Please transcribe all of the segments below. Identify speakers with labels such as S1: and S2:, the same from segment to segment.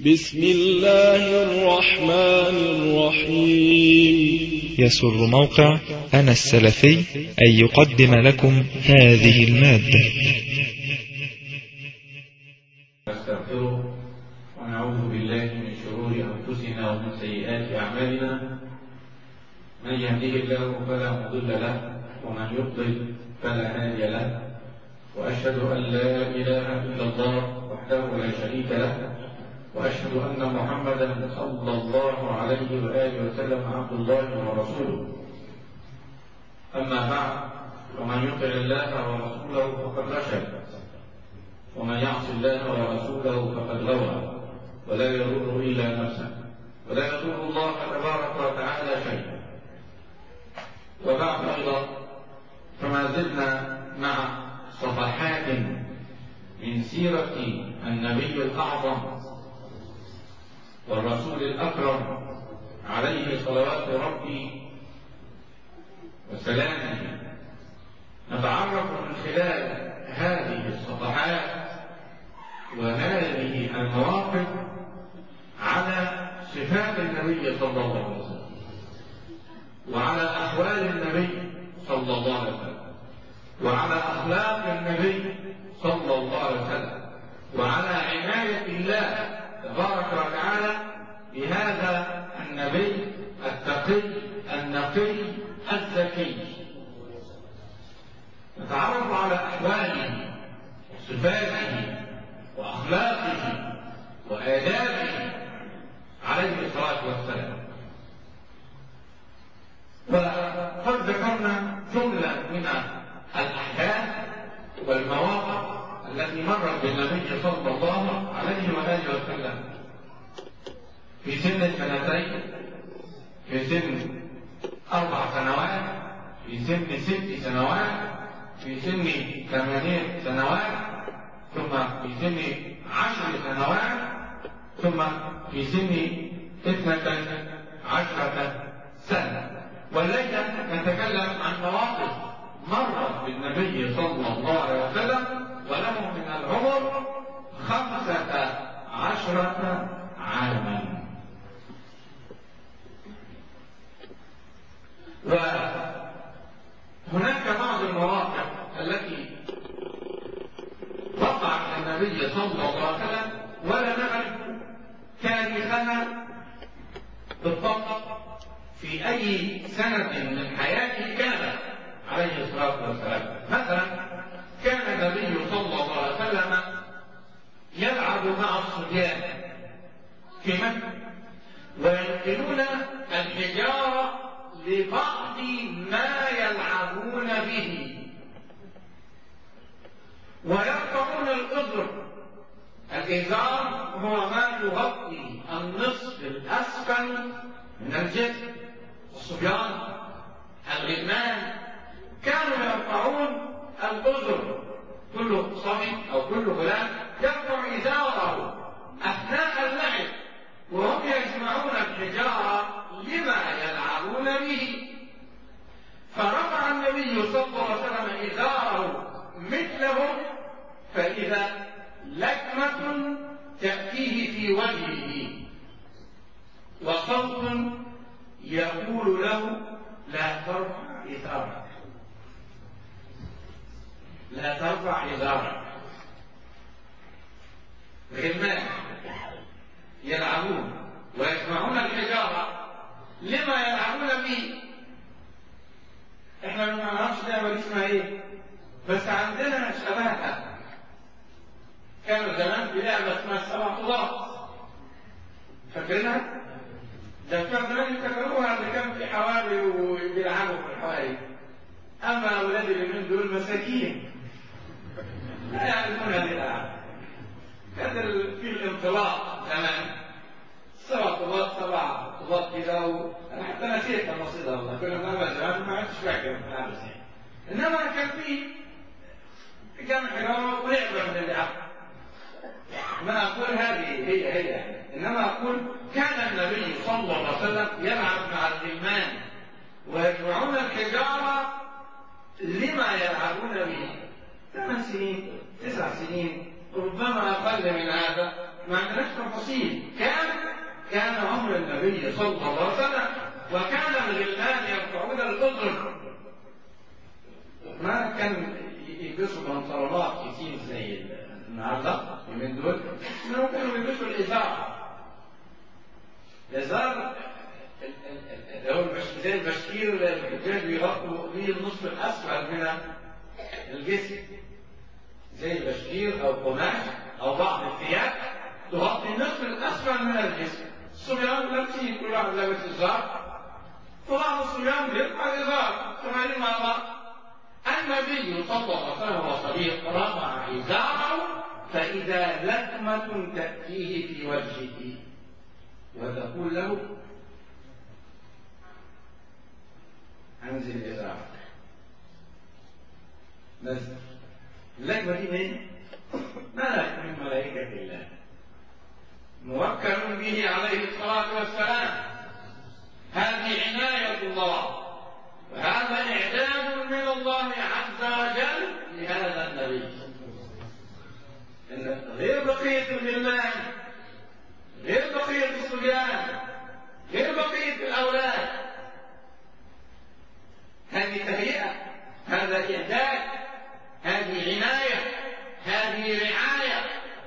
S1: بسم الله الرحمن الرحيم
S2: يسر موقع أنا السلفي أن يقدم لكم هذه المادة
S3: نستغفره ونعوذ بالله من شرور أنفسنا ومن سيئات أعمالنا من يهده الله فلا مضل له ومن يضلل فلا هادي له وأشهد أن لا إله إلا الله وحده لا شريك له وأشهد أن محمدا صلى الله عليه وآله وسلم عبد الله ورسوله أما بعد ومن يطع الله ورسوله فقد رشد ومن يعص الله ورسوله فقد غوى ولا يضر إلا نفسه ولا يضر الله تبارك وتعالى شيئا وبعد أيضا فما زلنا مع صفحات من سيرة النبي الأعظم والرسول الأكرم عليه صلوات ربي وسلامه نتعرف من خلال هذه الصفحات وهذه المواقف على صفات النبي صلى الله عليه وسلم وعلى أحوال النبي صلى الله عليه وسلم وعلى أخلاق النبي صلى الله عليه وسلم وعلى عناية الله تبارك وتعالى بهذا النبي التقي النقي الزكي نتعرف على أحواله وصفاته وأخلاقه وآدابه عليه الصلاة والسلام وقد ذكرنا جملة من الأحداث والمواقف التي مرت بالنبي صلى الله عليه وآله وسلم في سن سنتين في سن أربع سنوات في سن ست سنوات في سن ثمانية سنوات ثم في سن عشر سنوات ثم في سن اثنة عشرة سنة والليلة نتكلم عن مواقف مرت بالنبي صلى الله عليه وسلم وله من العمر خمسة عشرة عاما وهناك بعض المواقف التي وقعت النبي صلى الله عليه وسلم ولا نعرف تاريخها بالضبط في أي سنة من حياته كانت عليه الصلاة والسلام مثلا كان النبي صلى الله عليه وسلم يلعب مع الصبيان في مكة وينقلون الحجارة لبعض ما يلعبون به ويرفعون الإزر الإزار هو ما يغطي النصف الأسفل من الجسم الصبيان الغلمان كانوا يرفعون الأزر كل صبي أو كل غلام يرفع إزاره أثناء اللعب وهم يجمعون الحجارة لما يلعبون به فرفع النبي صلى الله عليه وسلم إزاره مثله فإذا لكمة تأتيه في وجهه وصوت يقول له لا ترفع إزارك لا ترفع إزارك غلمان يلعبون ويسمعون الحجارة لما يلعبون به احنا ما نعرفش لعبة اسمها ايه بس عندنا شبهها كانوا زمان في لعبة اسمها السبع طولات فاكرينها؟ ده كان زمان يفتكروها اللي كان في حوالي وبيلعبوا في الحوالي اما اولاد اليومين دول مساكين لا يعرفون هذه الالعاب كان في الانطلاق زمان سبع طلاب سبع طلاب كده و... انا حتى نسيت التفاصيل والله كل ما ابقى زمان ما عدتش فاكر بس انما كان في كان حجاره ولعبه من اللعب ما اقول هذه هي هي انما اقول كان النبي صلى الله عليه وسلم يلعب مع الغلمان ويجمعون الحجاره لما يلعبون به ثمان سنين تسع سنين ربما أقل من هذا ما عندناش تفاصيل كان كان امر النبي صلى الله عليه وسلم وكان الغلمان يرفعون الاذن ما كان يلبسوا بنطلونات كتير زي النهارده اليومين دول انهم كانوا يلبسوا الازار الازار اللي هو زي البشكير اللي الرجال بيغطوا بيه النصف الاسفل من الجسم زي البشكير او قماش او بعض الثياب تغطي النصف الاسفل من الجسم الصبيان لابسين كل واحد لابس ازار فبعض الصبيان بيرفع الازار سمعين مع بعض النبي صلى الله عليه وسلم وصديق رفع ازاره فاذا لكمه تاتيه في وجهه وتقول له انزل ازارك نزل اللكمه دي مين؟ ملك من ملائكه الله موكل به عليه الصلاه والسلام هذه عنايه الله وهذا إعداد من الله عز وجل لهذا النبي غير بقية الغلمان غير بقية الصبيان غير بقية الأولاد هذه تهيئة هذا إعداد هذه عناية هذه رعاية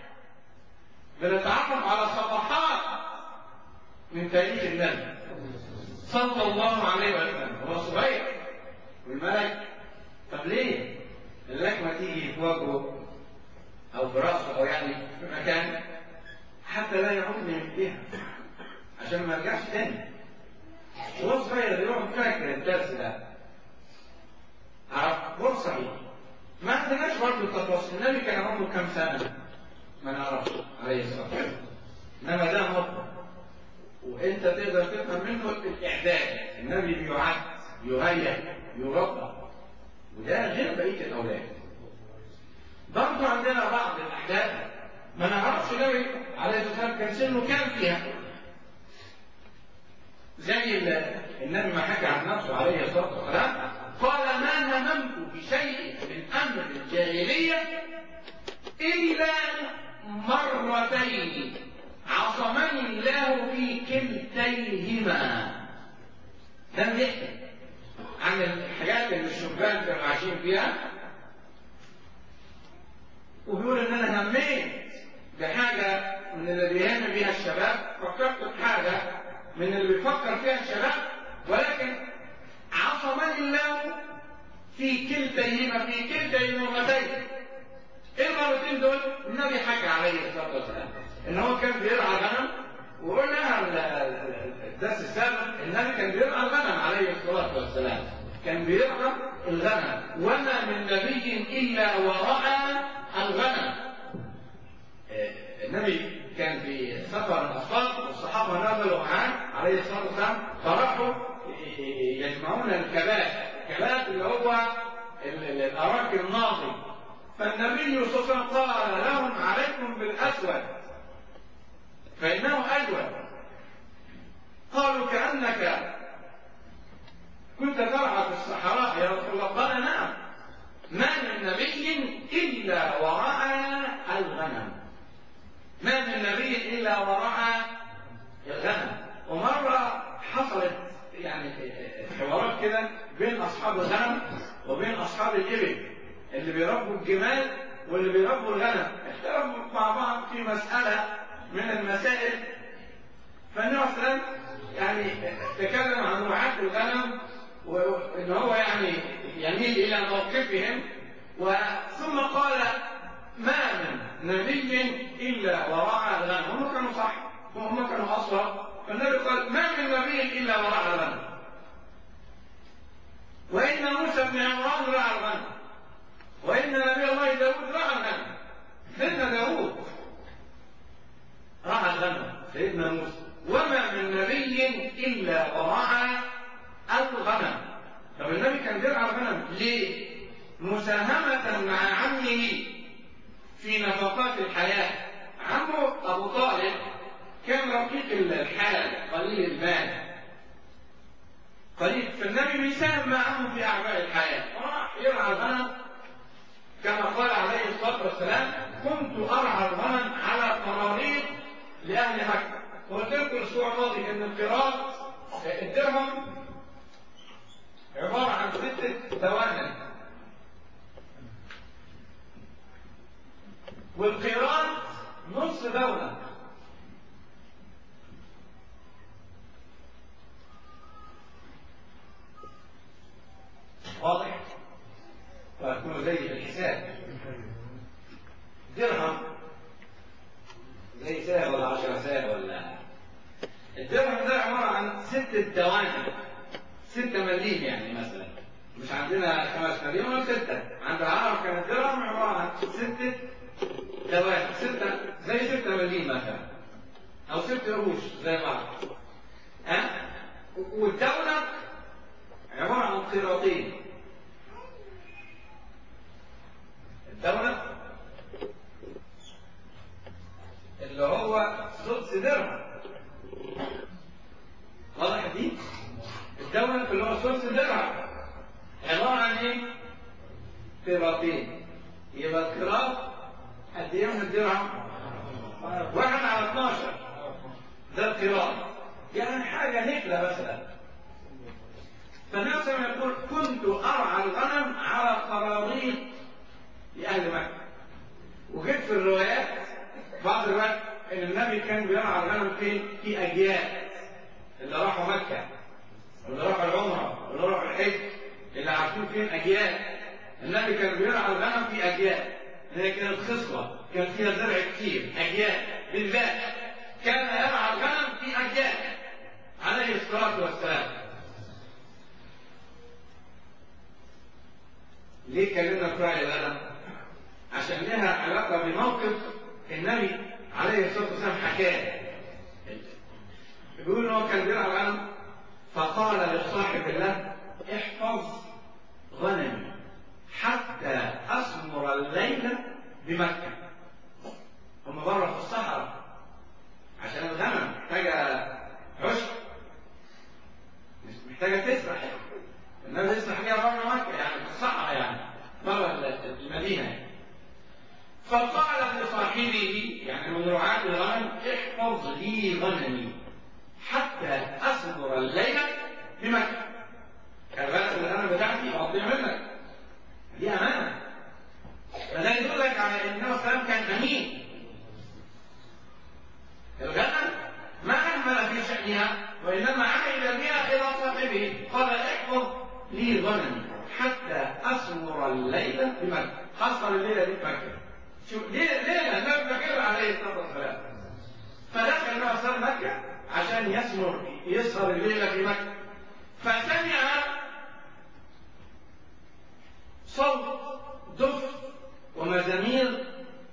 S3: بنتعرف على صفحات من تاريخ النبي صلى الله عليه وسلم هو صغير والملك طب ليه؟ اللكمه تيجي في وجهه او في راسه او يعني في مكان حتى لا يعود من يمديها عشان ما يرجعش تاني وهو صغير يروح فاكر الدرس ده عرف فرصه ايه؟ ما عندناش برضه التفاصيل النبي كان عمره كام سنه؟ ما نعرفش عليه الصلاه والسلام انما ده مطلق وانت تقدر تفهم منه الاعداد النبي بيعد يهيئ يربى وده غير بقيه الاولاد برضه عندنا بعض الاحداث ما نعرفش النبي عليه الصلاه والسلام كان سنه كام فيها زي النبي ما حكى عن نفسه عليه الصلاه والسلام قال ما هممت بشيء من امر الجاهليه الا مرتين عصمني الله في كلتيهما لم يحكي عن الحاجات اللي الشبان كانوا عايشين فيها وبيقول ان انا هميت بحاجه من اللي بيهم بيها الشباب فكرت بحاجه من اللي بيفكر فيها الشباب ولكن عصمني الله في كلتيهما في كلتا المرتين ايه المرتين دول؟ النبي حكى عليه الصلاه والسلام ان هو كان بيرعى غنم وقلنا الدرس السابق النبي كان بيرعى الغنم عليه الصلاه والسلام كان بيرعى الغنم وما من نبي الا ورعى الغنم النبي كان في سفر الاصفار والصحابه نزلوا معاه عليه الصلاه والسلام فراحوا يجمعون الكبات الكبات اللي هو الاراك الناضي فالنبي صلى الله عليه وسلم قال لهم عليكم بالاسود فانه اجود قالوا كانك كنت ترعى في الصحراء يا رسول الله قال نعم ما من نبي الا ورعى الغنم ما من نبي الا ورعى الغنم ومره حصلت يعني حوارات كده بين اصحاب الغنم وبين اصحاب الابل اللي بيربوا الجمال واللي بيربوا الغنم اختلفوا مع بعض في مسألة من المسائل فالنبي صلى الله عليه وسلم يعني تكلم عن رعاة الغنم وان هو يعني يميل الى موقفهم وثم قال ما من نبي الا ورعى الغنم هم كانوا صح وهم كانوا اصلا فالنبي قال ما من نبي الا ورعى الغنم وان موسى بن عمران رعى الغنم وإن نبي الله داود رعى الغنم سيدنا داود رعى الغنم سيدنا موسى وما من نبي إلا ورعى الغنم طب النبي كان بيرعى الغنم ليه؟ مساهمة مع عمه في نفقات الحياة عمه أبو طالب كان رقيق الحال قليل المال قليل فالنبي بيساهم مع عمه في أعباء الحياة وراح يرعى الغنم كما قال عليه الصلاة والسلام كنت أرعى الغنم على قراريط لأهل مكة وقلت لكم الأسبوع الماضي إن القراط الدرهم عبارة عن ستة دوانم والقيراط نص دولة واضح؟ ويكون زي الحساب درهم زي ساعة ولا عشرة ساعة ولا الدرهم ده عبارة عن ستة دوانم ستة مليم يعني مثلا مش عندنا خمس مليون ولا ستة عند العرب كان الدرهم عبارة عن ستة دوائر ستة زي ستة مليم مثلا أو ست قروش زي بعض ها والدولة عبارة عن قيراطين الدولة اللي هو سدس درهم واضح دي الدولة اللي هو سدس درهم عبارة عن ايه؟ قيراطين يبقى القيراط قد ايه من الدرهم؟ واحد على 12 ده القيراط يعني حاجة نكلة مثلا فالنبي صلى الله عليه وسلم يقول كنت أرعى الغنم على قراريط لأهل مكة وجدت في الروايات بعض الوقت ان النبي كان بيرعى الغنم فين؟ في اجيال اللي راحوا مكه واللي راحوا العمره واللي راحوا الحج اللي عارفين فين اجيال النبي كان بيرعى الغنم في اجيال هي كانت خصبه كان فيها زرع كتير اجيال لله كان يرعى الغنم في اجيال عليه الصلاه والسلام ليه كلمنا في رعي الغنم؟ عشان لها علاقه بموقف النبي عليه الصلاه والسلام حكاه بيقول ان هو كان بيرعى الغنم فقال لصاحب الله احفظ غنمي حتى اسمر الليل بمكه هم بره في الصحراء عشان الغنم محتاجه عشب مش محتاجه تسرح النبي يسرح بيها بره مكه يعني في الصحراء يعني بره المدينه يعني. فقال لصاحبه يعني من رعاة الغنم احفظ لي غنمي حتى أصبر الليل بمكة الغنم الغنم بتاعتي أقضيها منك دي أمانة فده يدلك على أن النبي صلى الله عليه وسلم كان أمين الغنم ما أهمل في شأنها وإنما عمل بها إلى صاحبه قال احفظ لي غنمي حتى أصبر الليل بمكة خاصة الليلة دي بمكة شوف ليه ليه النبي بكر عليه الصلاه والسلام فدخل النبي صلى مكه عشان يسمر يسهر الليله في مكه فسمع صوت دف ومزامير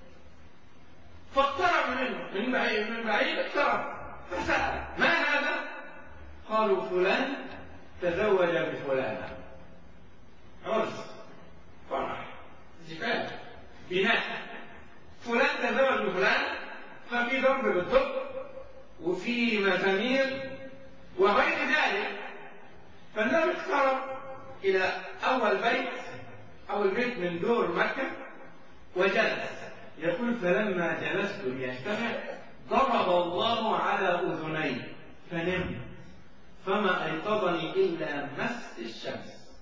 S3: فاقترب منه من بعيد من بعيد اقترب فسأل ما هذا؟ قالوا فلان تزوج بفلانة عرس فرح زفاف بناء فلان تزوج بفلان ففي ضرب بالدب وفي مزامير وغير ذلك فالنبي اقترب الى اول بيت اول بيت من دور مكه وجلس يقول فلما جلست ليجتمع ضرب الله على اذني فنمت فما ايقظني الا مس الشمس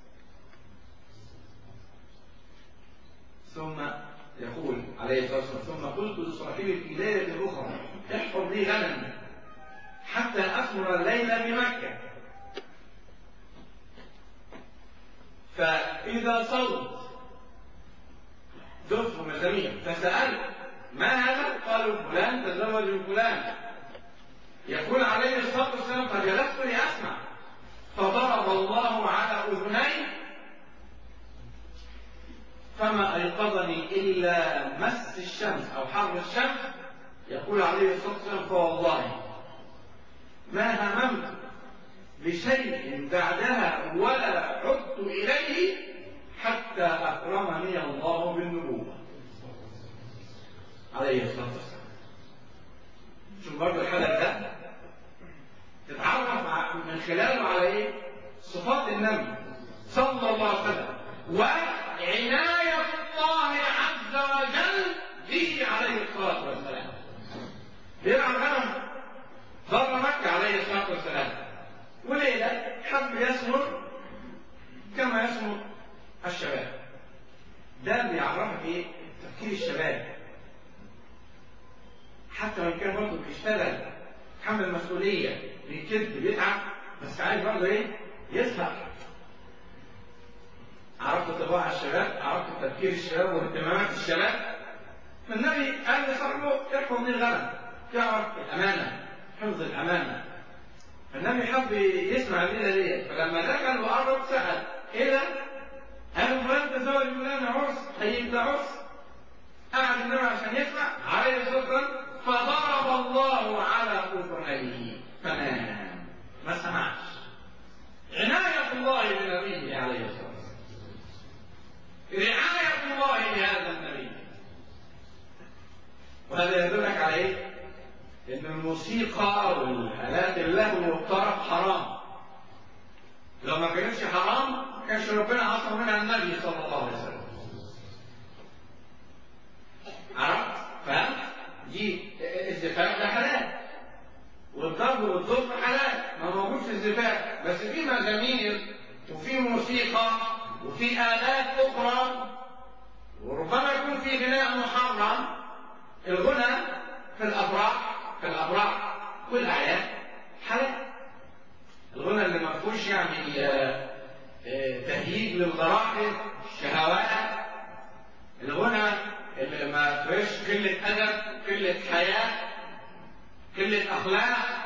S3: ثم يقول عليه الصلاه والسلام ثم قلت لصاحبي في ليله اخرى احفظ لي غنمي حتى اثمر الليل بمكه فاذا صوت دف مزامير فسالت ما هذا؟ قالوا فلان تزوج من فلان يقول عليه الصلاه والسلام فجلست لاسمع فضرب الله على اذني فما أيقظني إلا مس الشمس أو حر الشمس يقول عليه الصلاة والسلام فوالله ما هممت بشيء بعدها ولا عدت إليه حتى أكرمني الله بالنبوة عليه الصلاة والسلام شوف برضه الحدث ده تتعرف من خلاله على ايه؟ صفات النبي صلى الله عليه وسلم وعناية الله عز وجل به عليه الصلاة والسلام. بيرعى الغنم بيشتغل يتحمل مسؤوليه بيكد بيتعب بس عايز برضه ايه؟ يسهر عرفت طباع الشباب عرفت تفكير الشباب واهتمامات الشباب فالنبي قال لصاحبه احفظ من الغنم تعرف الامانه حفظ الامانه فالنبي حب يسمع الليله دي فلما دخل وقرب سال ايه ده؟ قال فلان تزوج فلان عرس هيبدا عرس قعد النبي عشان يسمع عليه الصلاه والسلام فضرب الله على اذنيه فنام ما سمعش عناية الله بنبيه عليه الصلاة والسلام رعاية الله بهذا النبي وهذا يدلك على ايه؟ ان الموسيقى والالات اللهو والطرب حرام لو ما كانتش حرام ما كانش ربنا عصم منها النبي صلى الله عليه وسلم عرفت؟ فهمت؟ دي الزفاف ده حلال والضرب والضرب حلال ما موجود في الزفاف بس في مزامير وفي موسيقى وفي آلات أخرى وربما يكون في غناء محرم الغنى في الأفراح في الأفراح والأعياد حلال الغنى اللي ما فيهوش يعني آه، آه، تهييج للغرائز الشهوات الغنى اللي ما فيهوش قلة أدب قلة حياة قلة أخلاق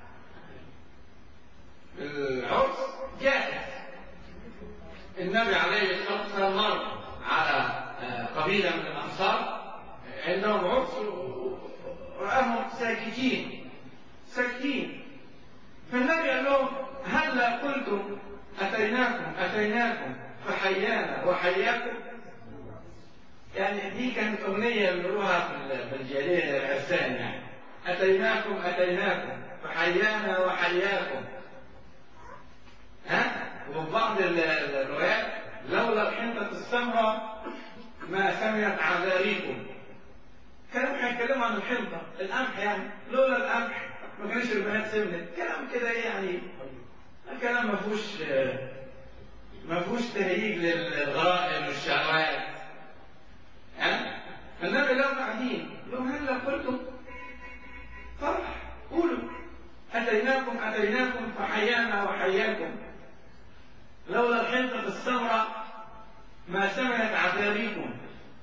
S3: العرس جائز النبي عليه الصلاة والسلام مر على آه، قبيلة من الأنصار عندهم عرس ورآهم ساكتين ساكتين فالنبي قال لهم هلا قلتم أتيناكم أتيناكم فحيانا وحياكم يعني دي كانت أغنية بيقولوها في الجاهلية العرسان يعني أتيناكم أتيناكم فحيانا وحياكم ها وفي بعض ال- الروايات لولا الحنطة السمراء ما سمعت عذاريكم كلام هيتكلموا عن الحنطة القمح يعني لولا القمح ما كانش البنات سمنت كلام كده ايه يعني الكلام ما فيهوش ما فيهوش تهييج للغرائز والشهوات ها فالنبي لهم قاعدين لهم هلا قلتم فرح قولوا أتيناكم أتيناكم فحيانا وحياكم لولا الحنطة السمراء ما سمعت عذابيكم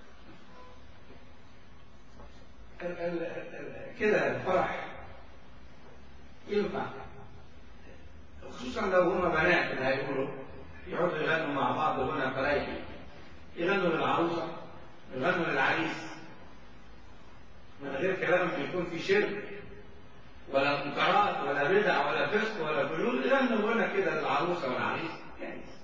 S3: ال- ال- ال- كده الفرح ينفع خصوصا لو هما بنات اللي هيقولوا يقعدوا يغنوا مع بعض هنا فلايحي يغنوا للعروسة يغنوا للعريس من غير كلام بيكون في شرك ولا منكرات ولا بدع ولا فسق ولا فجور يغنوا هنا كده للعروسة والعريس جايز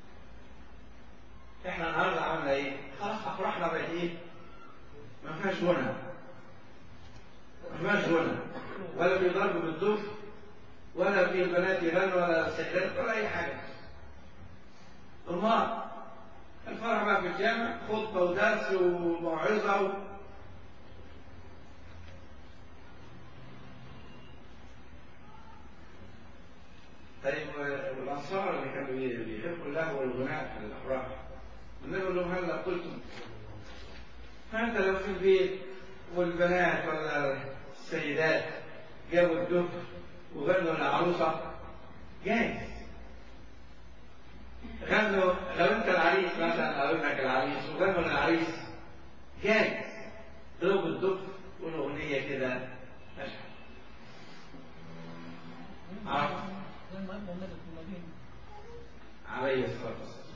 S3: احنا النهارده عملنا ايه؟ خلاص افراحنا بقت ايه؟ ما فيهاش غنى ما فيهاش غنى ولا في ضرب بالدف ولا في البنات يغنوا ولا السيدات ولا اي حاجه امال الفرح بقى في الجامع خطبه ودرس وموعظه و... طيب والانصار اللي كانوا بيحبوا اللهو والغناء في الافراح النبي يقول لهم هلا قلتم فانت لو في البيت والبنات ولا السيدات جابوا الدف وغنوا العروسه جاهز غنوا لو انت العريس مثلا او ابنك العريس وغنوا للعريس جاهز ضربوا الدف والاغنيه كده مشهد عرفت عليه الصلاة والسلام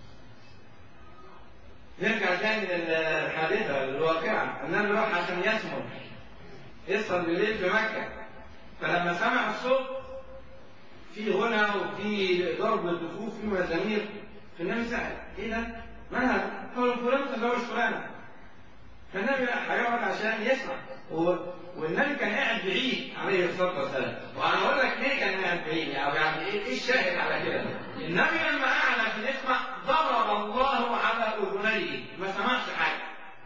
S3: نرجع تاني للحادثة للواقعة النبي راح عشان يسمر يسهر بالليل في مكة فلما سمع الصوت في غنى وفي ضرب الدفوف في مزامير فالنبي سأل ايه ده؟ ما هذا؟ قال فلان تزوج فلانة فالنبي هيقعد عشان يسمع و... والنبي كان قاعد بعيد عليه الصلاه والسلام وانا اقول لك ليه كان قاعد بعيد او يعني ايه إيه الشاهد على كده النبي لما قعد عشان يسمع ضرب الله على اذنيه ما سمعش حاجه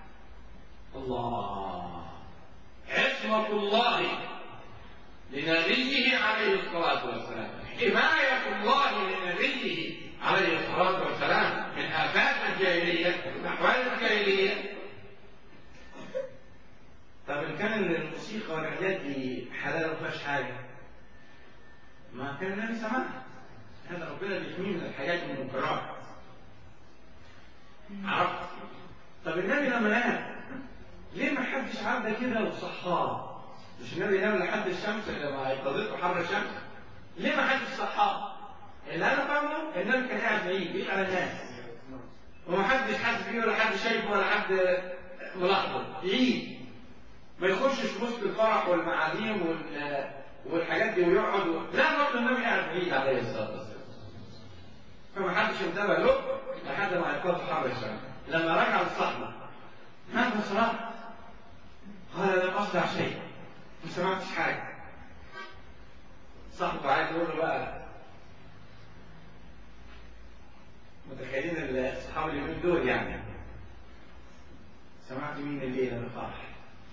S3: الله عصمه الله لنبيه عليه الصلاه والسلام حمايه الله لنبيه عليه الصلاه والسلام من افات الجاهليه من احوال الجاهليه طب ان كان الموسيقى الموسيقى والحاجات دي حلال ما فيهاش حاجه ما كان النبي سمعها هذا ربنا بيحميه من الحاجات المنكرات عرفت طب النبي لما نام ليه ما حدش عدى كده وصحاه مش النبي نام لحد الشمس لما ايقظته حر الشمس ليه ما حدش صحاه اللي انا فاهمه النبي كان قاعد بعيد بعيد على الناس وما حدش حاسس بيه ولا حد شايفه ولا حد ملاحظه بعيد ما يخشش في وسط الفرح والمعازيم وال والحاجات دي ويقعد و... لا برضه النبي قاعد بعيد عليه الصلاه والسلام فما حدش انتبه له لحد ما يقظ حر الشمس لما رجع للصحبه ماذا صنعت؟ قال لم اصنع شيء ما سمعتش حاجه صاحبه عايز يقول له بقى متخيلين الصحابه اليومين دول يعني سمعت مين الليله الفرح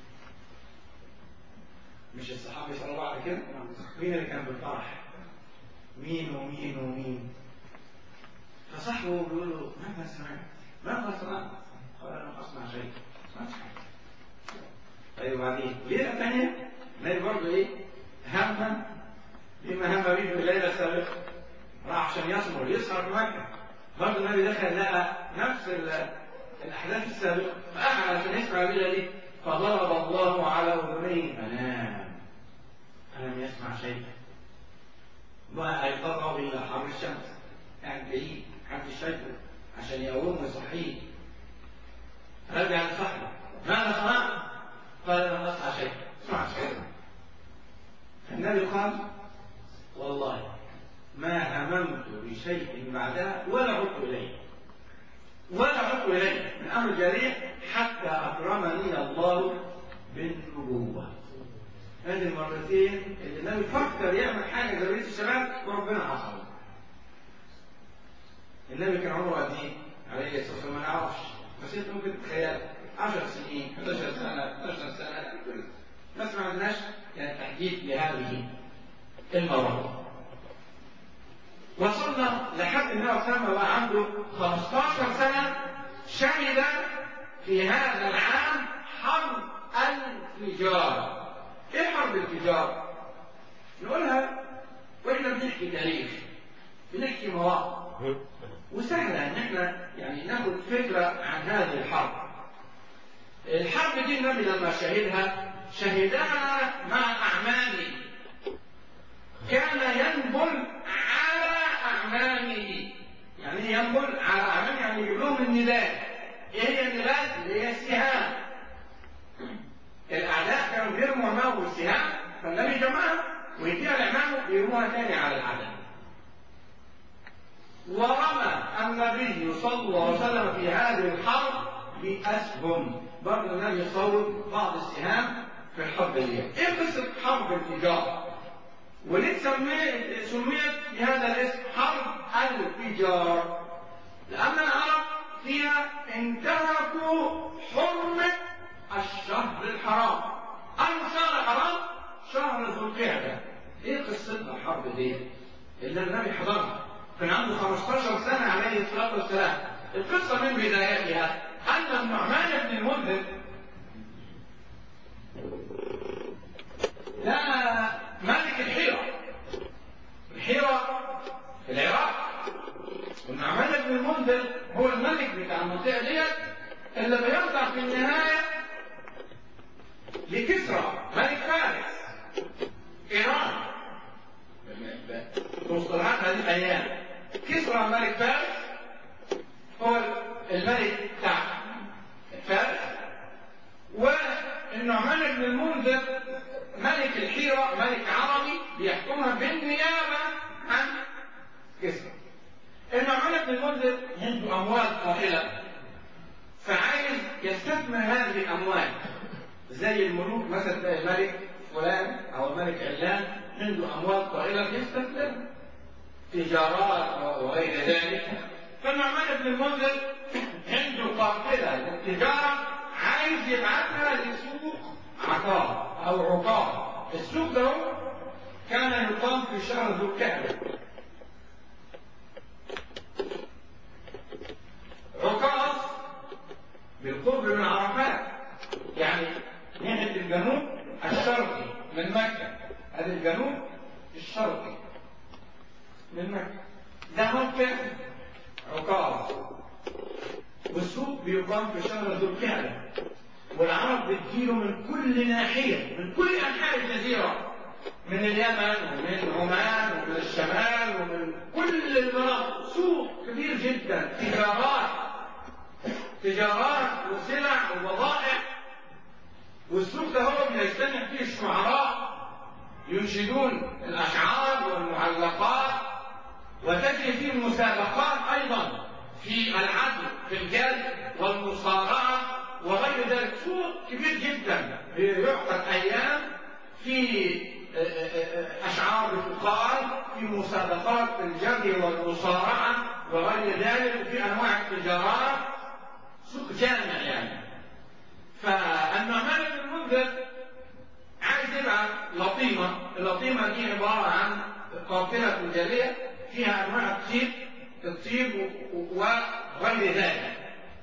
S3: مش الصحابه يسالوا بعض كده مين اللي كان بالفرح مين ومين ومين فصاحبه بيقول له ماذا سمعت ماذا سمعت قال انا اصنع شيء ما سمعت حاجه طيب وبعدين ليله ثانيه نلاقي برضه ايه هم بما هم به في الليله السابقه راح عشان يصبر يسهر في مكه برضه النبي دخل لقى نفس الاحداث السابقه فقعد عشان يسمع الليله دي فضرب الله على اذنيه فنام فلم يسمع شيء بقى ايقظه الى حر الشمس قاعد بعيد محدش شايفه عشان يقوم ويصحيه رجع لصاحبه ماذا صنعت؟ قال لم اصنع شيء ما شيء النبي قال والله ما هممت بشيء بعدها ولا عدت اليه ولا عدت اليه من امر جريح حتى اكرمني الله بالنبوه هذه المرتين اللي النبي فكر يعمل حاجه زي بقيه الشباب وربنا حصل النبي كان عمره قد ايه؟ عليه الصلاه والسلام ما نعرفش بس انت ممكن تتخيل 10 سنين 11 سنه 12 سنه بس ما عندناش يعني تحديد لهذه المرة وصلنا لحد النبي صلى الله عليه وسلم بقى عنده 15 سنة شهد في هذا العام حرب الفجار. ايه حرب الفجار؟ نقولها واحنا بنحكي تاريخ بنحكي مواقف وسهلة ان احنا يعني ناخد فكرة عن هذه الحرب. الحرب دي النبي لما شهدها شهدها مع أعمامه كان ينبل على أعمامه يعني ايه ينبل على أعمامه يعني يجيب لهم النداء ايه هي النداء اللي هي السهام الأعداء كانوا بيرموا أمامه السهام فالنبي جمعها ويديها لأمامه يرموها تاني على الأعداء ورمى النبي صلى الله عليه وسلم في هذه الحرب بأسهم برضه النبي يصور بعض السهام في الحرب دي ايه قصة حرب الفجار وليه سميت سميت بهذا الاسم حرب الفجار لأن العرب فيها انتهكوا حرمة الشهر الحرام الشهر الحرام شهر ذو القعدة ايه قصتنا الحرب دي اللي النبي حضرها كان عنده 15 سنة عليه الصلاة والسلام القصة من بدايتها أن النعمان بن المنذر لا ملك الحيرة الحيرة في العراق والنعمان بن المنذر هو الملك بتاع المنطقة ديت اللي بيرجع في النهاية لكسرى ملك فارس إيران مصطلحات هذه الأيام كسرى ملك فارس هو الملك بتاع فارس والنعمان بن المنذر ملك الحيرة ملك عربي بيحكمها بالنيابة عن كسرى النعمان بن المنذر عنده أموال طائلة فعايز يستثمر هذه الأموال زي الملوك مثلا تلاقي الملك فلان أو الملك علان عنده أموال طائلة يستثمرها تجارات وغير ذلك فالنعمان بن المنذر عنده قافلة للتجارة عايز يبعثها لسوق عقار أو عقار السوق ده كان يقام في شهر ذو الكهف عكاظ بالقرب من عرفات يعني ناحية الجنوب الشرق ادي الجنوب الشرقي من مكة ده موقع عكاظ والسوق بيقام في شهر ذو القعدة والعرب بتجيله من كل ناحية من كل أنحاء الجزيرة من اليمن ومن عمان ومن الشمال ومن كل المناطق سوق كبير جدا تجارات تجارات وسلع وبضائع والسوق ده هو بيجتمع فيه الشعراء ينشدون الأشعار والمعلقات وتجري فيه المسابقات أيضا في العدل في الجلد والمصارعة وغير ذلك سوق كبير جدا يعقد أيام في أشعار بتقال في مسابقات الجري والمصارعة وغير ذلك في أنواع التجارات سوق جامع يعني فالنعمان بن المنذر عايز يبعث لطيمة اللطيمة دي عبارة عن قافلة تجارية فيها أنواع الطيب الطيب وغير ذلك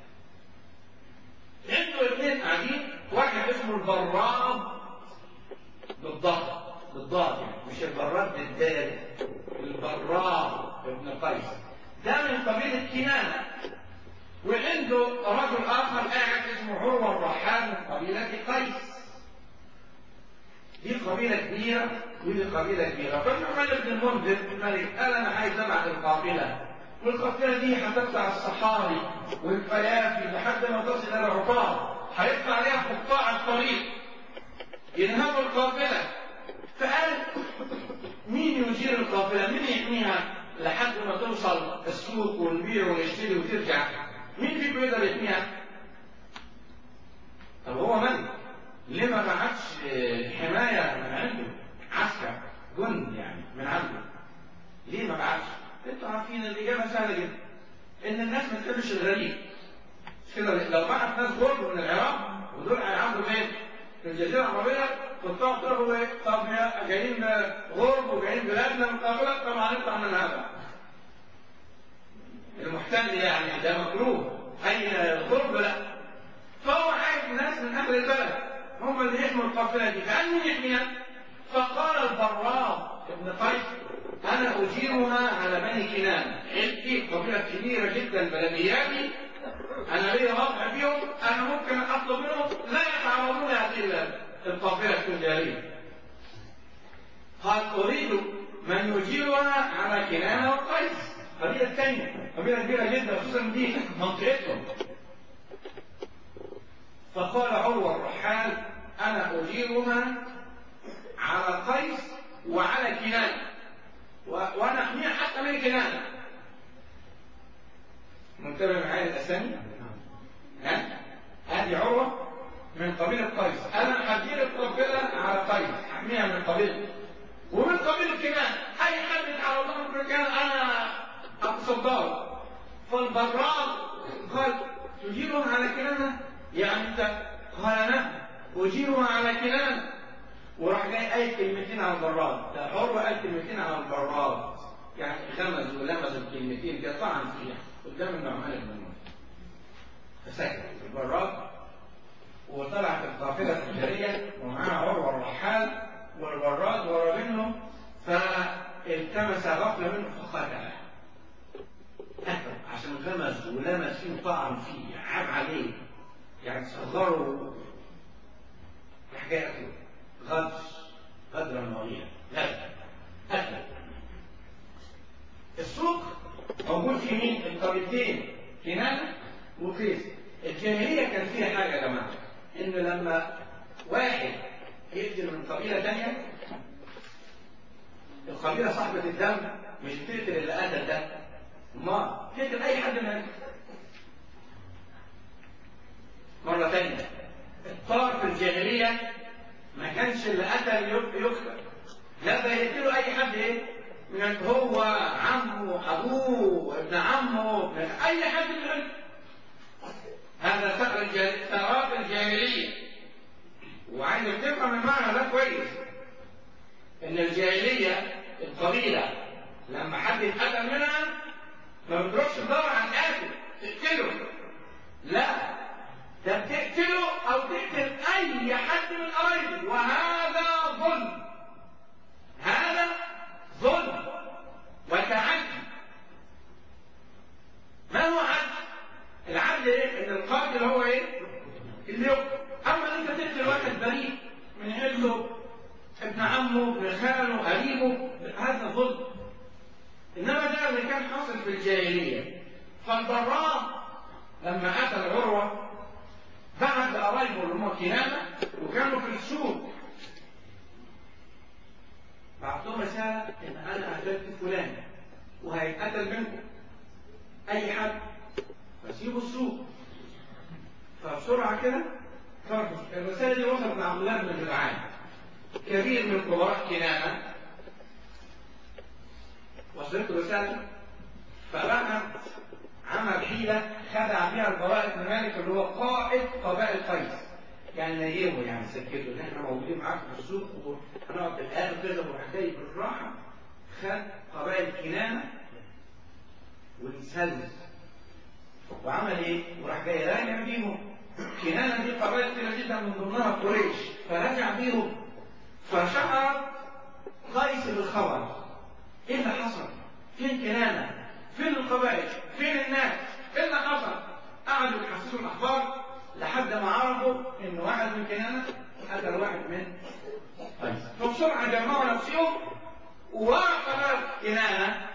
S3: عنده اثنين قاعدين واحد اسمه البراد بالضبط بالضاد يعني مش البراد بالدال البراد ابن قيس ده من قبيلة كنانة وعنده رجل آخر قاعد اسمه عروة الرحال من قبيلة قيس دي قبيلة كبيرة ودي قبيلة كبيرة فالنعمان بن المنذر الملك قال أنا عايز أبعت القافلة والقافلة دي هتقطع الصحاري والفيافي لحد ما تصل إلى عقاب هيقطع عليها قطاع الطريق ينهبوا القافلة فقال مين يدير القافلة؟ مين يحميها لحد ما توصل السوق ونبيع ونشتري وترجع؟ مين فيكم يقدر يحميها؟ طب هو من؟ ليه ما بعتش حماية من عنده؟ عسكر جند يعني من عنده. ليه ما بعتش؟ انتوا عارفين الإجابة سهلة جدا. إن الناس ما تحبش الغريب. مش كده لو بعت ناس غرب من العراق ودول هيعدوا فين؟ في الجزيرة العربية كنت تقولوا ايه؟ طب يا جايين غرب وجايين بلادنا مقابلة طبعا نطلع من هذا. المحتل يعني ده مكروه. أي غرب لا. فهو عايز ناس من أهل البلد هم اللي يحموا القافلة دي، فقال مين يحميها؟ فقال البراء ابن قيس أنا أجيرها على بني كنان، عيلتي قبيلة كبيرة جدا بلدياتي أنا لي وضع فيهم أنا ممكن أطلب منهم لا يتعرضون هذه القافلة التجارية. قال أريد من يجيرها على كنانة وقيس. قبيلة ثانية، قبيلة كبيرة جدا خصوصا دي منطقتهم. فقال عروة الرحال أنا أجيرها على قيس وعلى كنانة و... وأنا أحميها حتى من كنانة. منتبه معايا الأسامي؟ ها؟ هذه عروة من قبيلة قيس، أنا هدير القافلة على قيس، أحميها من قبيلة. ومن قبيلة كنانة، أي حد يتعرض له من كنانة أنا أتصدره. فالبراء قال تجيرها على كنانة؟ يعني أنت قال نعم أجيرها على كنانة. وراح جاي قايل كلمتين على البراد، ده عروة قال كلمتين على البراد. يعني غمز ولمز الكلمتين كده طعن فيها قدام النعمان بن المنذر. فسكت البراد وطلعت القافلة التجارية ومعها عروة الرحال والبراد ورا منه فالتمس غفلة منه فقتله. قتل عشان غمز ولمس فيه طعن فيه عاب عليه يعني صغروا راح جاي قتله غدر غدر المغيرة غدر قتل السوق موجود في مين؟ القبيلتين كنانة وقيس الجاهلية كان فيها حاجة يا جماعة إن لما واحد يقتل من قبيلة تانية القبيلة صاحبة الدم مش بتقتل اللي قتل ده ما تقتل أي حد من مرة تانية الطار في الجاهلية ما كانش اللي قتل يقتل لا ده يقتلوا أي حد إيه؟ من هو عمه أبوه ابن عمه ابن أي حد من هذا ثغر ثغرات الجاهلية وعايزك تفهم المعنى ده كويس إن الجاهلية القبيلة لما حد يتقتل منها ما بتروحش تدور على القاتل تقتله لا ده بتقتله أو تقتل أي حد من قرايبه وهذا ظلم ابن خاله قريبه هذا ظلم انما ده اللي كان حاصل في الجاهليه فالبراء لما قتل عروه بعت لقرايبه اللي هم كنانه وكانوا في السوق بعت لهم رساله ان انا اهلكت فلان وهيتقتل منكم اي حد فسيبوا السوق فبسرعه كده فرقوا الرساله دي وصلت لعبد الله بن جدعان كبير من كبراء كنانه وصلت رساله فبعت عمل حيله خدع بها البراء بن مالك اللي هو قائد قبائل قيس يعني نيمه يعني سكته ان احنا موجودين معاكم في السوق وهنقعد في الاخر كده وراح جاي بالراحه خد قبائل كنانه ونسلم وعمل ايه؟ وراح جاي راجع بيهم كنانه دي قبائل كتير جدا من ضمنها قريش فرجع بيهم فشعر قيس بالخبر ايه اللي حصل؟ فين كنانه؟ فين القبائل؟ فين الناس؟ ايه اللي حصل؟ قعدوا يحسسوا الاخبار لحد ما عرفوا ان واحد من كنانه قتل واحد من قيس فبسرعه جمعوا نفسهم وراحوا بقى كنانه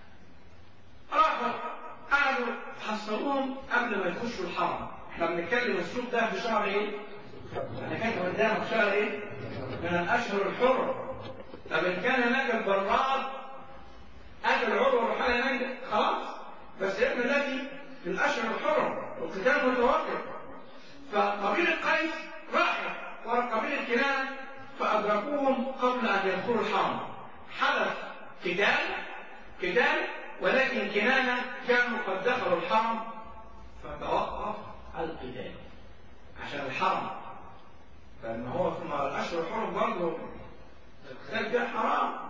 S3: راحوا قعدوا حصلوهم قبل ما يخشوا الحرم احنا بنتكلم السوق ده في شهر ايه؟ انا كاتب قدامك شهر ايه؟ من الاشهر الحرم طب ان كان هناك البراد قتل عروه وحال هناك خلاص بس احنا دلوقتي في الاشهر الحرم والقتال متوقف فقبيله قيس راحت ورا قبيله كنانه فادركوهم قبل ان يدخلوا الحرم حدث قتال قتال ولكن كنانه كانوا قد دخلوا الحرم فتوقف القتال عشان الحرم لان هو في الاشهر الحرم برضه القتال ده حرام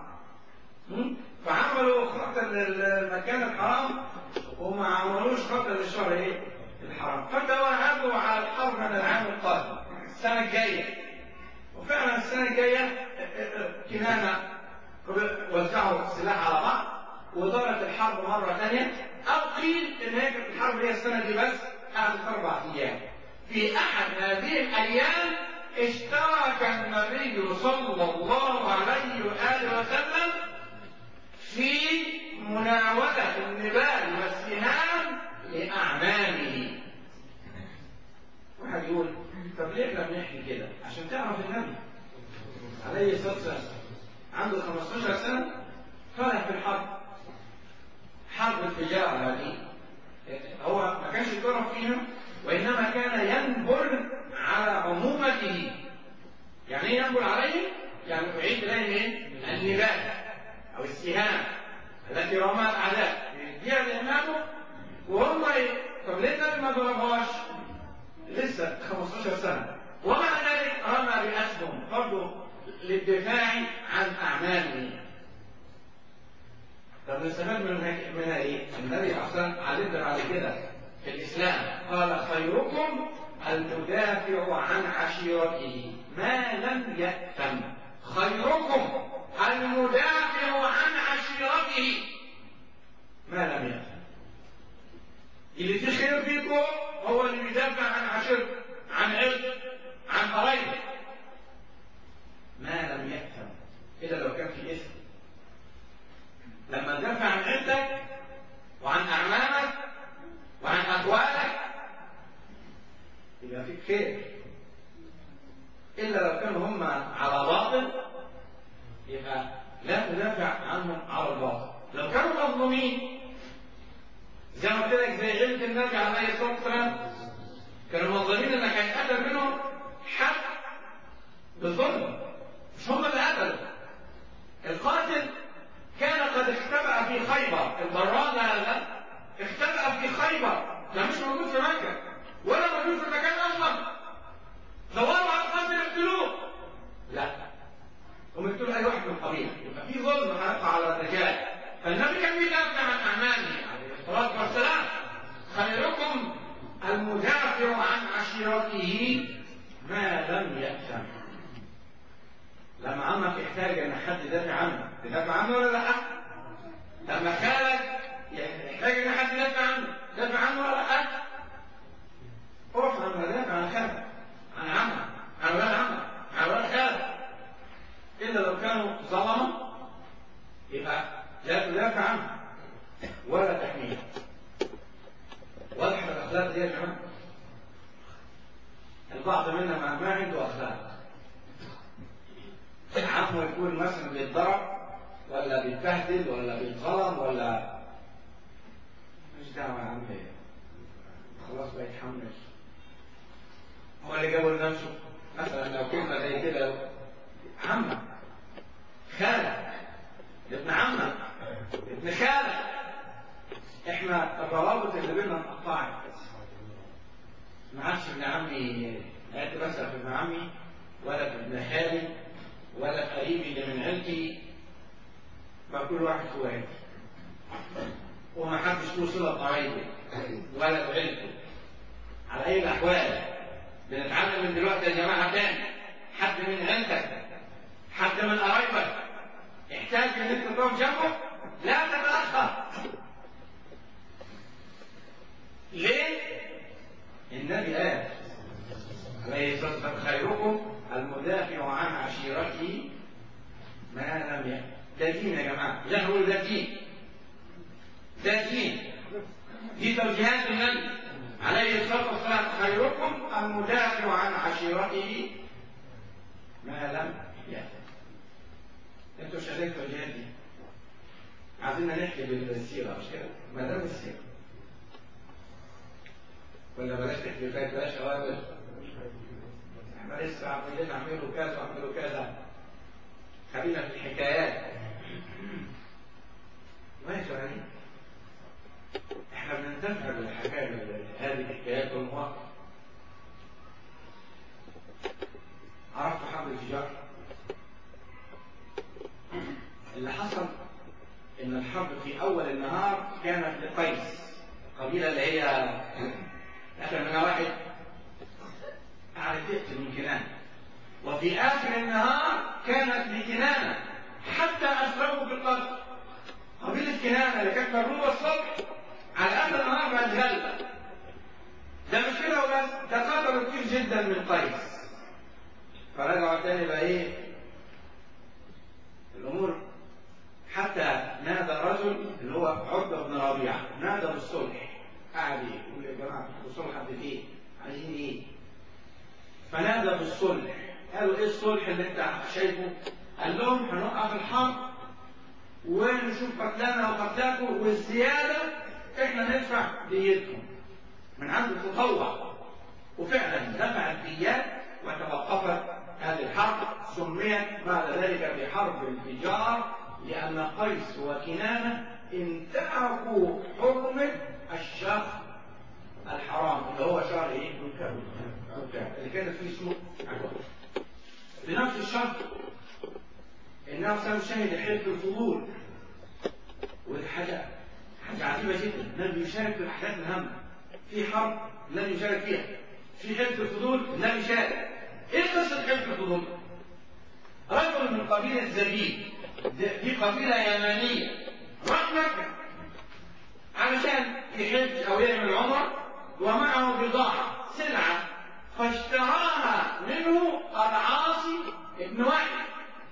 S3: فعملوا خطه للمكان الحرام وما عملوش خطه للشهر ايه؟ الحرام فتوهبوا على الحرب من العام القادم السنه الجايه وفعلا السنه الجايه كنانه وزعوا السلاح على بعض ودارت الحرب مرة ثانية أو قيل إن هي كانت الحرب هي السنة دي بس قعدت أربع أيام. في أحد هذه الأيام اشترك النبي صلى الله عليه وآله وسلم في مناولة النبال والسهام لأعمامه. واحد يقول طب ليه احنا بنحكي كده؟ عشان تعرف النبي عليه الصلاة والسلام عنده 15 سنة طلع في الحرب حرب التجارة هذه هو ما كانش يضرب فيها وإنما كان ينبل على عمومته يعني ايه ينبل عليه؟ يعني تعيد إليه ايه؟ النبال أو السهام التي رمى الأعداء يديها لإمامه وهم ايه؟ طب ليه النبي ما ضربهاش؟ لسه 15 سنة ومع ذلك رمى بأسهم برضه للدفاع عن أعماله طب نستفاد من منها ايه؟ النبي اصلا علمنا بعد كده في الاسلام قال خيركم المدافع عن عشيرته ما لم يأتم خيركم المدافع عن عشيرته ما لم يأتم اللي في خير فيكم هو اللي بيدافع عن عشيرته عن عرض عن قرايبه ما لم يأتم إلا لو كان في اسم لما تدافع عن عيلتك وعن أعمامك وعن أقوالك يبقى فيك خير إلا لو كانوا هم على باطل يبقى لا تدافع عنهم على الباطل لو كانوا مظلومين زي ما قلت لك زي عيلة النبي عليه الصلاة والسلام كانوا مظلومين انك هيتقتل منهم حق بالظلم مش هم اللي قتلوا القاتل كان قد اختبأ في خيبر البراد هذا اختبأ في خيبر ده مش موجود في مكة ولا موجود في المكان أصلا دوروا على القاتل يقتلوه لا هم يقتلوا أي واحد من القبيلة يبقى في ظلم هيقع على الرجال فالنبي كان بيدافع عن أعماله عليه الصلاة والسلام خيركم المدافع عن عشيرته ما لم يأتم لما عمك يحتاج ان حد يدافع عنه تدافع عنه ولا لا؟ لما خالك يحتاج ان حد يدافع عنه تدافع عنه ولا لا؟ اقف لما تدافع عن خالك عن عمك عن ولاد عمك عن ولاد خالك الا لو كانوا ظلموا ظلمه يبقى لا تدافع عنه ولا تحميه واضح الاخلاق دي يا جماعه البعض منا ما, ما عنده اخلاق عمه يكون مثلا بيتضرب ولا بيتبهدل ولا بيتظلم ولا مش دعوه يا عم خلاص بقى يتحمل هو اللي جابه لنفسه مثلا لو كلمه زي كده عمك خالك ابن عمك ابن خالك احنا الروابط اللي بيننا انقطعت ما عادش ابن عمي قاعد بسأل في ابن عمي ولا في ابن خالي ولا في قريبي اللي من عيلتي بقى كل واحد هو عيلتي وما حدش له صله قريبه ولا بعيلته على اي الاحوال بنتعلم من دلوقتي يا جماعه تاني حد من عيلتك حد من قرايبك احتاج ان انت تقف جنبه لا تتاخر ليه؟ النبي قال عليه الصلاه والسلام خيركم المدافع عن عشيرته ما لم يكن ده دين يا جماعه لا نقول ده دين ده دين دي توجيهات النبي عليه الصلاه والسلام خيركم المدافع عن عشيرته ما لم يكن انتوا مش عايزين التوجيهات دي عايزين نحكي بالسيره مش كده؟ ما ده بالسيره ولا بلاش تحليفات بلاش اوامر احنا لسه عمالين نعملوا كذا وعملوا كذا خلينا في الحكايات ماشي يعني احنا بننتفع بالحكايه هذه الحكايات والمواقف عرفت حرب الفجار اللي حصل ان الحرب في اول النهار كانت لقيس القبيله اللي هي اخر منها واحد قاعد تقتل من كنانه وفي اخر النهار كانت لكنانه حتى اسلموا بالقتل قبيله كنانه اللي كانت مغلوبه الصبح على اخر النهار بقت غلبه ده مش كده وبس ده قتلوا كتير جدا من قيس فرجعوا تاني بقى ايه الامور حتى نادى الرجل اللي هو عقبه بن ربيعه نادى بالصلح قعد يقول يا جماعه الصلح قد ايه؟ عايزين ايه؟ فنادى بالصلح قالوا ايه الصلح اللي انت شايفه؟ قال لهم هنوقف الحرب ونشوف قتلانا وقتلاكم والزياده احنا ندفع ديتهم من عند التطوع وفعلا دفع الديات وتوقفت هذه الحرب سميت بعد ذلك بحرب الفجار لأن قيس وكنانة انتهكوا حرمة الشهر الحرام اللي هو شهر ايه؟ مكة اللي كانت فيه سوء في نفس الشهر النبي صلى شهد حلف الفضول ودي حاجة حاجة عجيبة جدا النبي يشارك في الأحداث الهامة في حرب النبي يشارك فيها في حلف الفضول النبي يشارك ايه قصة حلف الفضول؟ رجل من قبيلة زبيب دي قبيلة يمانية راح مكة علشان يحج أو يعمل عمرة ومعه بضاعة سلعة فاشتراها منه العاصي ابن واحد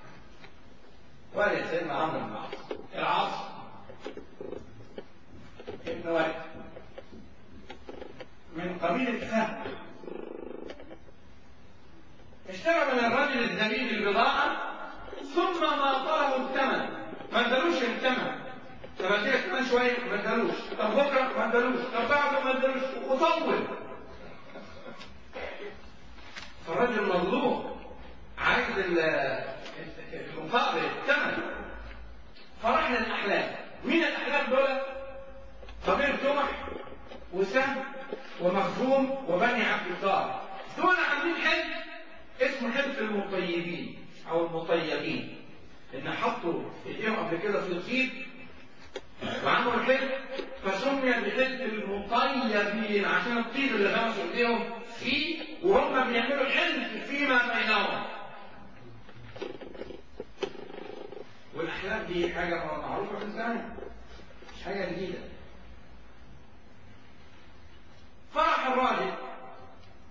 S3: والد سيدنا عمرو بن العاص العاص ابن واحد من قبيلة فهد اشترى من الرجل الذليل البضاعة ثم ما طلبوا الثمن ما ادالوش الثمن طب اديك كمان شويه ما ادالوش طب بكره ما ادالوش طب بعده ما ادالوش وطول فالراجل مظلوم عايز المقابل الثمن فراح للاحلام مين الاحلام دول؟ قبيل جمح وسهم ومخزوم وبني عبد الدار دول عاملين حلف اسمه حلف المطيبين او المطيبين ان حطوا ايديهم قبل كده في الطيب وعملوا الحلف فسمي بحلف المطيبين عشان الطيب اللي غمسوا ايديهم فيه وهم بيعملوا حلف فيما بينهم والاحلام دي حاجه معروفه في الزمن مش حاجه جديده فرح الراجل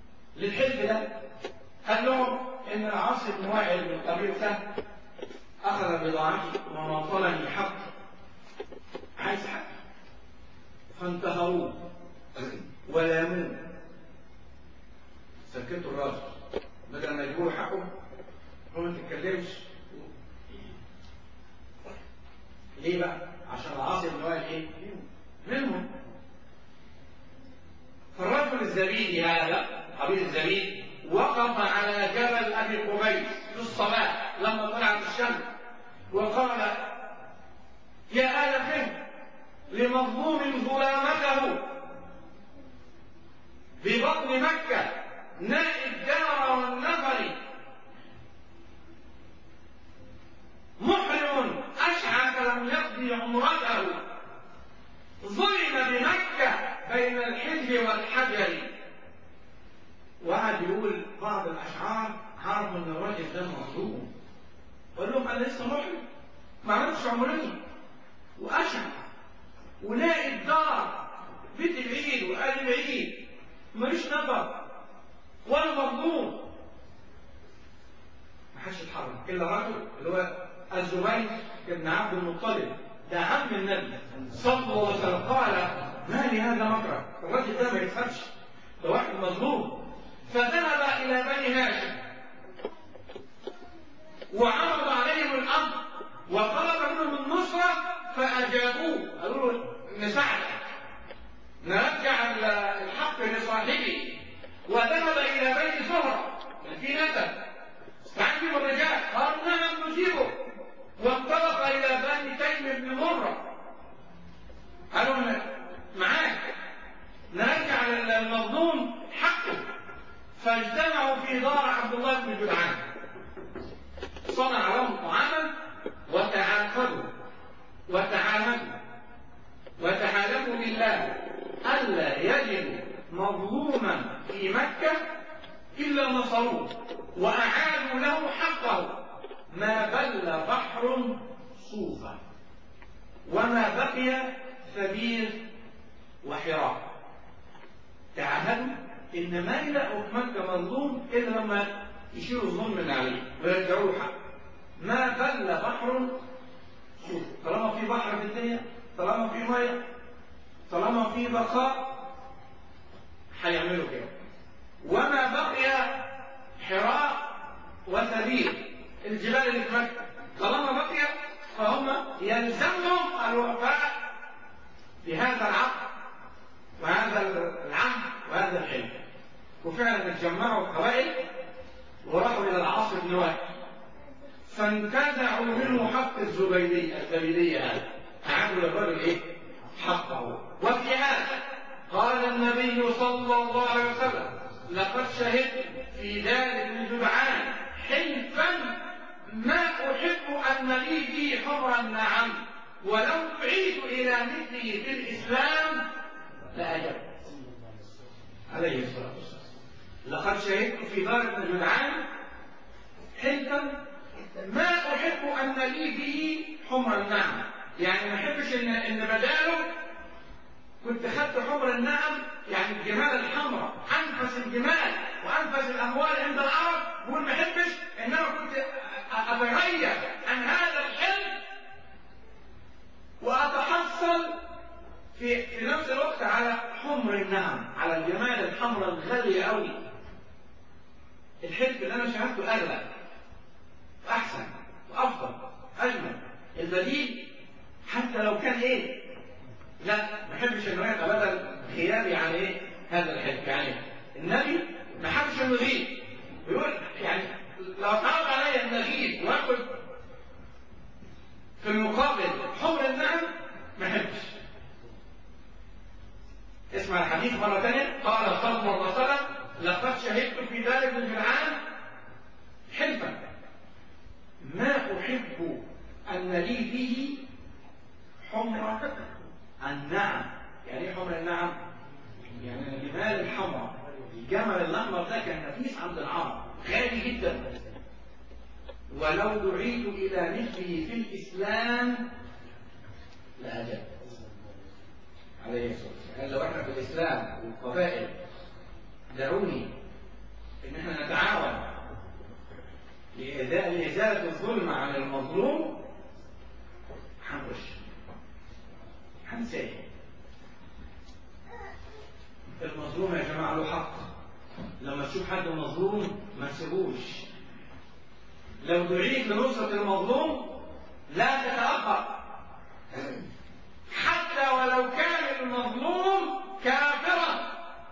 S3: للحلف ده قال لهم ان العاص بن وائل من قبيل سهل أخذ بضاعتي وماطلني حق عايز حق فانتهروه ولاموه سكتوا الراجل بدل ما يجيبوا حقه هو ما تتكلمش ليه بقى؟ عشان العاصي بن وائل ايه؟ منهم فالرجل الزبيدي هذا قبيل الزبيد وقف على جبل ابي قبيس في الصباح لما طلعت الشمس وقال يا آل فهم لمظلوم ظلامته ببطن مكة نائب الدار والنفر محرم أشعث لم يقضي عمرته ظلم بمكة بين الحج والحجر وقعد يقول بعض الأشعار عرف أن الراجل ده مظلوم قال لهم أنا لسه محرم ما عملتش عمرتي وأشعث ولاقي الدار بيت بعيد وقال بعيد ماليش نفر ولا مظلوم ما حدش اتحرك الا رجل اللي هو الزبير بن عبد المطلب ده عم النبي صلى الله عليه وسلم قال ما لهذا مكره الراجل ده ما يتخافش ده واحد مظلوم فذهب الى بني هاشم وعرض عليهم الامر وطلب منهم النصره فاجابوه قالوا له نساعدك نرجع الحق لصاحبه وذهب الى بيت زهره في ندب استعجلوا الرجال قالوا نعم نجيبه وانطلق الى بني تيم بن مره قالوا معاك نرجع للمظلوم حقه فاجتمعوا في دار عبد الله بن جدعان صنع لهم طعاما وتعاقدوا وتعاهدوا وتحالفوا بالله الا يجدوا مظلوما في مكه الا نصروه واعادوا له حقه ما بل بحر صوفا وما بقي ثبير وحراء تعهدوا ان ما يلاقوا في مكه مظلوم الا لما يشيلوا الظلم من عليه ويرجعوا حق ما بل بحر صوفا طالما في بحر في الدنيا طالما في ميه طالما في بقاء هيعملوا كده وما بقي حراء وثبير الجبال اللي في مكه طالما بقي فهم يلزمهم الوفاء بهذا العقد وهذا العهد وهذا الحلم وفعلا اتجمعوا القبائل وراحوا الى العاص بن وائل فانتزعوا منه حق الزبيدي الزبيدية هذا أعادوا للرجل إيه؟ حقه وفي هذا قال النبي صلى الله عليه وسلم لقد شهدت في ذلك بن جدعان حلفا ما أحب أن لي فيه حمر النعم ولو دعيت إلى مثله في الإسلام لأجبت عليه الصلاة والسلام لقد شهدت في دار ابن جدعان حلفا ما أحب أن لي فيه حمر النعم يعني ما أحبش إن إن بداله كنت خدت حمر النعم يعني الجمال الحمراء أنفس الجمال وأنفس الأموال عند العرب بقول ما أحبش إن أنا كنت أتغير عن هذا الحلم وأتحصل في في نفس الوقت على حمر النعم على الجمال الحمراء الغالية أوي الحلف اللي أنا شاهدته أغلى أحسن وأفضل أجمل البديل حتى لو كان إيه لا ما أحبش إنه يبقى بدل خيالي عن إيه هذا الحلف يعني النبي ما حبش إنه يغيب بيقول يعني لو اتعرض عليا إن أغيب وآخد في المقابل حمر النعم ما أحبش اسمع الحديث مرة ثانية قال صلى الله عليه وسلم لقد شهدت في ذلك من جمعان حلفا ما أحب أن لي فيه حمرة النعم يعني ايه حمر النعم؟ يعني الجمال الحمراء الجمل الأحمر ده كان نفيس عند العرب غالي جدا ولو دعيت إلى مثله في الإسلام لأجبت عليه الصلاة والسلام قال لو احنا في الإسلام والقبائل دعوني إن احنا نتعاون لإزالة الظلم عن المظلوم هنخش هنساه المظلوم يا جماعة له حق لما تشوف حد مظلوم ما تسيبوش لو دعيت لنصرة المظلوم لا تتأخر حتى ولو كان المظلوم كافرا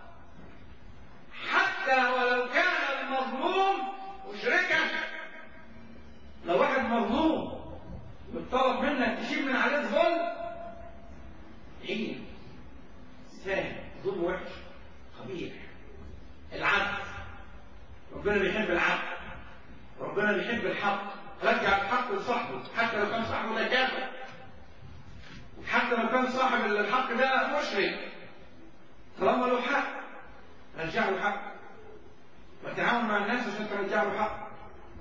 S3: حتى ولو كان المظلوم مشركا لو واحد مظلوم وطلب منك تشيل من عليه الظلم عين سهل ظلم وحش قبيح العدل ربنا بيحب العدل ربنا بيحب الحق رجع الحق لصاحبه حتى لو كان صاحبه ده كافر حتى لو كان صاحب الحق ده مشرك طالما له حق رجع له حق وتعاون مع الناس عشان ترجع له حق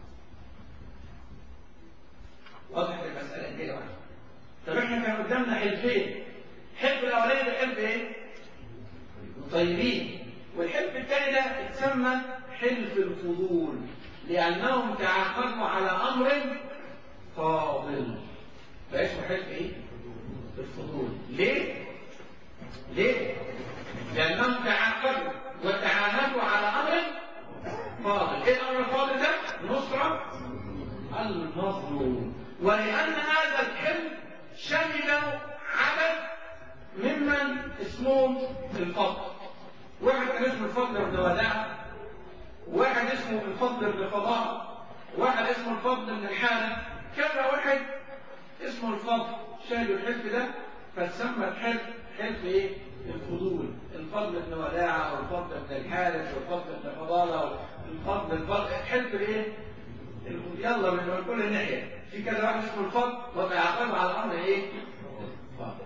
S3: واضح المسألة كده واحدة طب احنا كان قدامنا حلفين حلف الاولاني ده حلف ايه؟ طيبين والحلف الثاني ده اتسمى حلف الفضول لأنهم تعاقدوا على أمر فاضل فاسمه حلف ايه؟ الفضول ليه؟ ليه؟ لأنهم تعاقدوا وتعاهدوا على أمر فاضل ايه الأمر الفاضل ده؟ نصرة المظلوم ولأن هذا الحلف شمل عدد ممن اسمهم الفضل واحد كان اسمه الفضل بن وداع واحد اسمه الفضل بن فضاء واحد اسمه الفضل بن الحارث كذا واحد اسمه الفضل شالوا الحلف ده فسمى الحلف حلف ايه؟ الفضول الفضل بن وداع والفضل بن الحارث والفضل بن فضالة والفضل الفضل حلف ايه؟ يلا من كل ناحية في كذا واحد اسمه الفضل وتعاقبوا على الأمر ايه؟ فاضل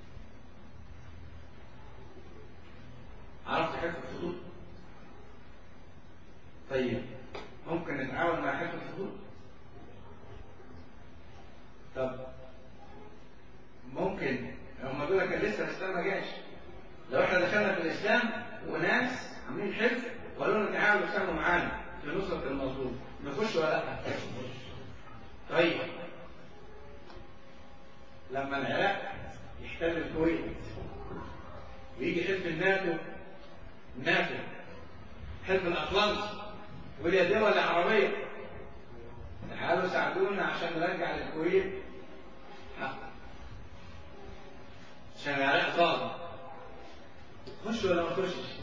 S3: عرفت حلف الفضول؟ طيب ممكن نتعاون مع حلف الفضول؟ طب ممكن هم دول كان لسه الاسلام ما جاش لو احنا دخلنا في الاسلام وناس عاملين حلف وقالوا لنا تعالوا استنوا معانا في نصرة المظلوم نخش ولا لا؟ طيب لما العراق يحتل الكويت ويجي حلف الناتو الناتو حلف الاطلنطي يقول يا دول العربيه تعالوا ساعدونا عشان نرجع للكويت حق عشان العراق ظالم خش ولا ما تخشش؟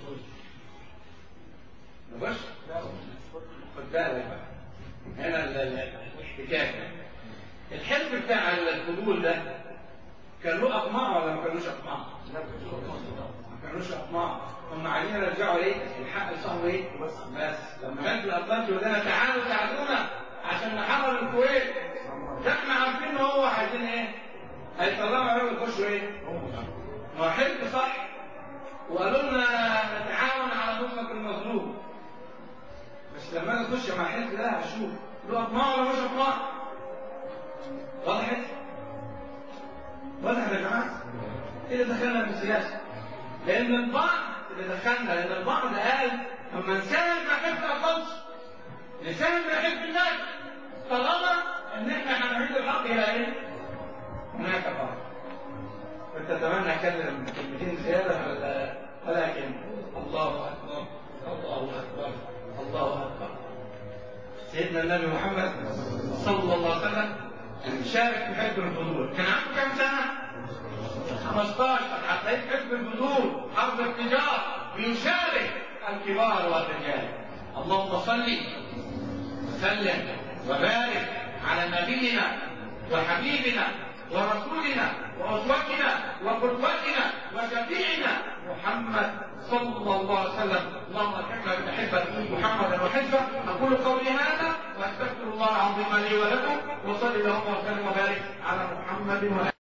S3: نخش؟ خد بالك بقى هنا الاحتكاك الحلف بتاع الفضول ده كان له اطماع ولا ما كانوش اطماع؟ ما كانوش اطماع هم عايزين يرجعوا ايه؟ الحق لصاحبه ايه؟ بس بس لما كانت الاطلنطي يقول لنا تعالوا ساعدونا عشان نحرر الكويت ده احنا عارفين ان هو عايزين ايه؟ هيطلعوا عليهم يخشوا ايه؟ ما حلف صح وقالوا لنا نتعاون على نصرة المظلوم بس لما انا اخش مع الحلف ده هشوف له اطماع ولا مش اطماع؟ وضحت؟ وضحت يا جماعه؟ ايه اللي دخلنا في السياسه؟ لان البعض اللي دخلنا لان البعض قال اما نساهم مع حلف الخمس نساهم مع حلف الناس طالما ان احنا هنعيد الحق الى ايه؟ هناك بعض كنت اتمنى اتكلم كلمتين زياده ولا ولكن الله اكبر الله اكبر الله اكبر سيدنا النبي محمد صلى الله عليه وسلم شارك في حزب الفضول كان عنده كام سنه؟ 15 هتلاقيه في حزب الفضول حرب التجار بيشارك الكبار والرجال اللهم صل وسلم وبارك على نبينا وحبيبنا ورسولنا وأسوتنا وقدوتنا وشفيعنا محمد صلى الله عليه وسلم اللهم الحكمة بمحبة محمدا وحزبه أقول قولي هذا وأستغفر الله العظيم لي ولكم وصلي اللهم وسلم وبارك على محمد وآله